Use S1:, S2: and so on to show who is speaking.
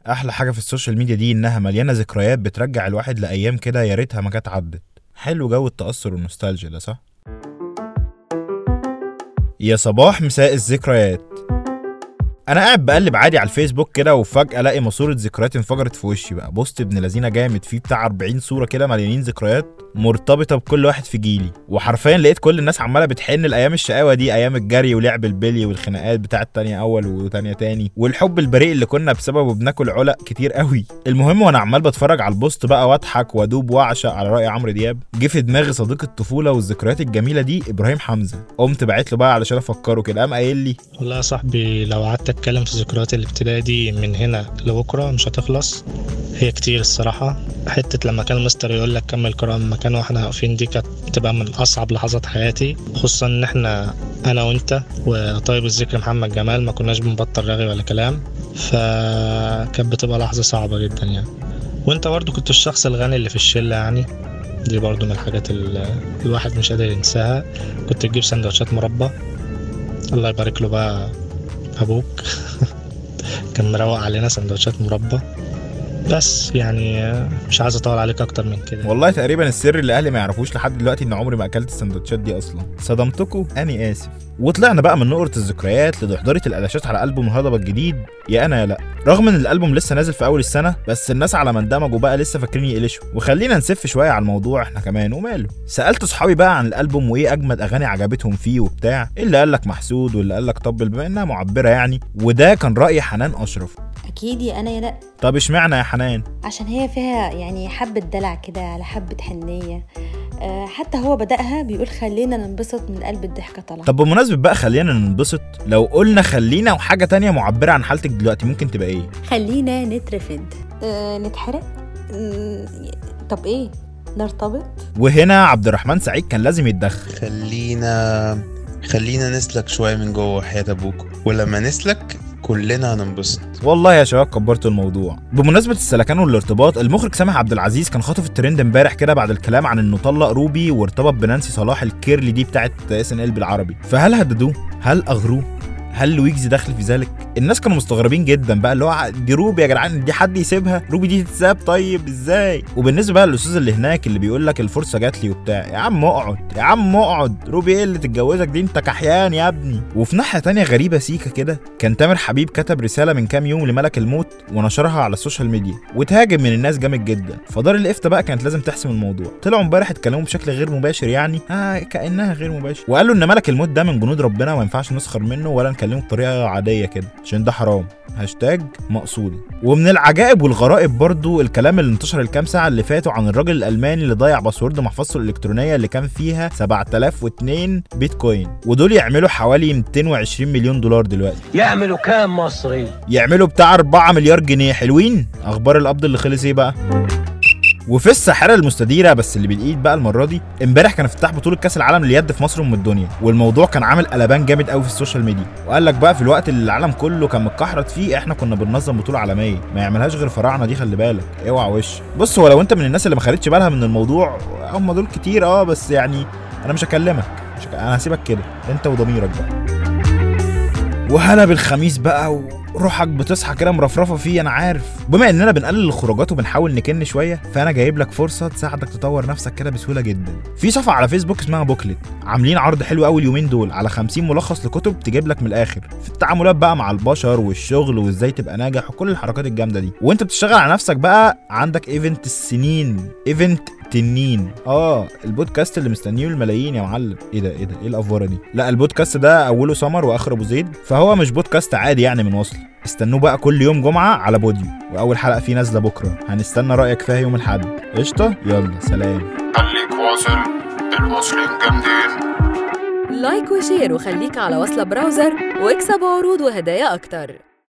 S1: احلى حاجه في السوشيال ميديا دي انها مليانه ذكريات بترجع الواحد لايام كده يا ريتها ما كانت عدت حلو جو التاثر والنوستالجيا ده صح يا صباح مساء الذكريات انا قاعد بقلب عادي على الفيسبوك كده وفجاه الاقي ماسوره ذكريات انفجرت في وشي بقى بوست ابن لذينه جامد فيه بتاع 40 صوره كده مليانين ذكريات مرتبطه بكل واحد في جيلي وحرفيا لقيت كل الناس عماله بتحن الايام الشقاوه دي ايام الجري ولعب البلي والخناقات بتاعه تانية اول وتانية تاني والحب البريء اللي كنا بسببه بناكل علق كتير قوي المهم وانا عمال بتفرج على البوست بقى واضحك وادوب واعشق على راي عمرو دياب جه في دماغي صديق الطفوله والذكريات الجميله دي ابراهيم حمزه قمت بعت له بقى علشان افكره كده قام قايل لي
S2: والله يا صاحبي لو قعدت اتكلم في ذكريات الابتدائي دي من هنا لبكره مش هتخلص هي كتير الصراحه حته لما كان المستر يقول لك كمل قراءه من مكان واحنا واقفين دي كانت بتبقى من اصعب لحظات حياتي خصوصا ان احنا انا وانت وطيب الذكر محمد جمال ما كناش بنبطل رغي ولا كلام فكانت بتبقى لحظه صعبه جدا يعني وانت برضو كنت الشخص الغني اللي في الشله يعني دي برضو من الحاجات اللي الواحد مش قادر ينساها كنت تجيب سندوتشات مربى الله يبارك له بقى ابوك كان مروق علينا سندوتشات مربى بس يعني مش عايز اطول عليك اكتر من كده
S1: والله تقريبا السر اللي اهلي ما يعرفوش لحد دلوقتي ان عمري ما اكلت السندوتشات دي اصلا صدمتكم اني اسف وطلعنا بقى من نقرة الذكريات لدحضرة القلاشات على ألبوم الهضبة الجديد يا أنا يا لأ رغم إن الألبوم لسه نازل في أول السنة بس الناس على ما اندمجوا بقى لسه فاكرين يقلشوا وخلينا نسف شوية على الموضوع إحنا كمان وماله سألت صحابي بقى عن الألبوم وإيه أجمد أغاني عجبتهم فيه وبتاع اللي قال لك محسود واللي قال لك طبل بما إنها معبرة يعني وده كان رأي حنان أشرف
S3: اكيد يا انا يا لا
S1: طب اشمعنى يا حنان
S3: عشان هي فيها يعني حبه دلع كده على حبه حنيه آه، حتى هو بدأها بيقول خلينا ننبسط من قلب الضحكة طالعة
S1: طب بمناسبة بقى خلينا ننبسط لو قلنا خلينا وحاجة تانية معبرة عن حالتك دلوقتي ممكن تبقى ايه
S3: خلينا نترفد أه نتحرق مم، طب ايه نرتبط
S1: وهنا عبد الرحمن سعيد كان لازم يتدخل
S4: خلينا خلينا نسلك شوية من جوه حياة أبوك ولما نسلك كلنا هننبسط
S1: والله يا شباب كبرتوا الموضوع بمناسبة السلكان والارتباط المخرج سامح عبد العزيز كان خاطف الترند امبارح كده بعد الكلام عن انه طلق روبي وارتبط بنانسي صلاح الكيرلي دي بتاعت اس ان ال بالعربي فهل هددوه هل اغروه هل ويجز دخل في ذلك الناس كانوا مستغربين جدا بقى اللي هو دي روبي يا جدعان دي حد يسيبها روبي دي تتساب طيب ازاي وبالنسبه بقى للاستاذ اللي هناك اللي بيقول لك الفرصه جات لي وبتاع يا عم اقعد يا عم اقعد روبي ايه اللي تتجوزك دي انت كحيان يا ابني وفي ناحيه تانية غريبه سيكا كده كان تامر حبيب كتب رساله من كام يوم لملك الموت ونشرها على السوشيال ميديا وتهاجم من الناس جامد جدا فدار الافتاء بقى كانت لازم تحسم الموضوع طلعوا امبارح اتكلموا بشكل غير مباشر يعني ها كانها غير مباشر وقالوا ان ملك الموت ده من جنود ربنا وما ينفعش نسخر منه ولا نكلمه بطريقه عاديه كده عشان ده حرام هاشتاج مقصودة ومن العجائب والغرائب برضو الكلام اللي انتشر الكام ساعة اللي فاتوا عن الراجل الألماني اللي ضيع باسورد محفظته الإلكترونية اللي كان فيها 7002 بيتكوين ودول يعملوا حوالي 220 مليون دولار دلوقتي
S5: يعملوا كام مصري
S1: يعملوا بتاع 4 مليار جنيه حلوين أخبار القبض اللي خلص إيه بقى وفي الساحره المستديره بس اللي بالايد بقى المره دي امبارح كان افتتاح بطوله كاس العالم لليد في مصر ام الدنيا والموضوع كان عامل قلبان جامد قوي في السوشيال ميديا وقال لك بقى في الوقت اللي العالم كله كان متكحرت فيه احنا كنا بننظم بطوله عالميه ما يعملهاش غير فراعنه دي خلي بالك اوعى وش بص هو لو انت من الناس اللي ما خدتش بالها من الموضوع هم دول كتير اه بس يعني انا مش هكلمك مش هك... انا هسيبك كده انت وضميرك بقى وهلا بالخميس بقى وروحك بتصحى كده مرفرفه فيه انا عارف بما اننا بنقلل الخروجات وبنحاول نكن شويه فانا جايب لك فرصه تساعدك تطور نفسك كده بسهوله جدا في صفحه على فيسبوك اسمها بوكلت عاملين عرض حلو قوي اليومين دول على 50 ملخص لكتب تجيب لك من الاخر في التعاملات بقى مع البشر والشغل وازاي تبقى ناجح وكل الحركات الجامده دي وانت بتشتغل على نفسك بقى عندك ايفنت السنين ايفنت تنين اه البودكاست اللي مستنيه الملايين يا معلم ايه ده ايه ده ايه الافوره دي لا البودكاست ده اوله سمر واخره ابو زيد فهو مش بودكاست عادي يعني من وصل استنوه بقى كل يوم جمعه على بوديو واول حلقه فيه نازله بكره هنستنى رايك فيها يوم الاحد قشطه يلا سلام
S6: خليك واصل الواصلين جامدين
S7: لايك وشير وخليك على وصلة براوزر واكسب عروض وهدايا أكتر